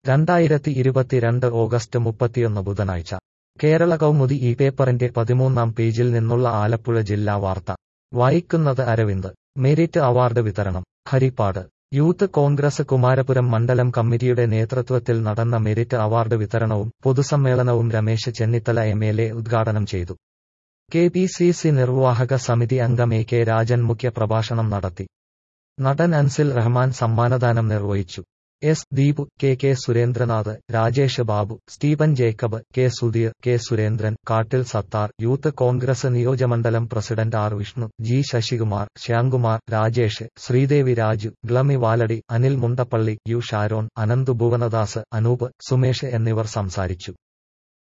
രണ്ടായിരത്തി ഇരുപത്തിരണ്ട് ഓഗസ്റ്റ് മുപ്പത്തിയൊന്ന് ബുധനാഴ്ച കേരള കൗമുദി ഈ പേപ്പറിന്റെ പതിമൂന്നാം പേജിൽ നിന്നുള്ള ആലപ്പുഴ ജില്ലാ വാർത്ത വായിക്കുന്നത് അരവിന്ദ് മെരിറ്റ് അവാർഡ് വിതരണം ഹരിപ്പാട് യൂത്ത് കോൺഗ്രസ് കുമാരപുരം മണ്ഡലം കമ്മിറ്റിയുടെ നേതൃത്വത്തിൽ നടന്ന മെരിറ്റ് അവാർഡ് വിതരണവും പൊതുസമ്മേളനവും Ramesh Chennithala M L A ഉദ്ഘാടനം ചെയ്തു കെ പി സി സി നിർവാഹക സമിതി അംഗം എ കെ രാജൻ മുഖ്യ പ്രഭാഷണം നടത്തി നടൻ അൻസിൽ റഹ്മാൻ സമ്മാനദാനം നിർവഹിച്ചു S Deepu K K Surendranath Rajesh Babu Stephen Jacob K Sudheer K Surendran Kattil Sathar youth Congress നിയോജമണ്ഡലം president R Vishnu G Sasikumar Shyamkumar Rajesh Sreedevi Raju Glamy Valady Anil Mundappally U Sharon Ananthu Bhuvanadas Anoop Sumesh എന്നിവർ സംസാരിച്ചു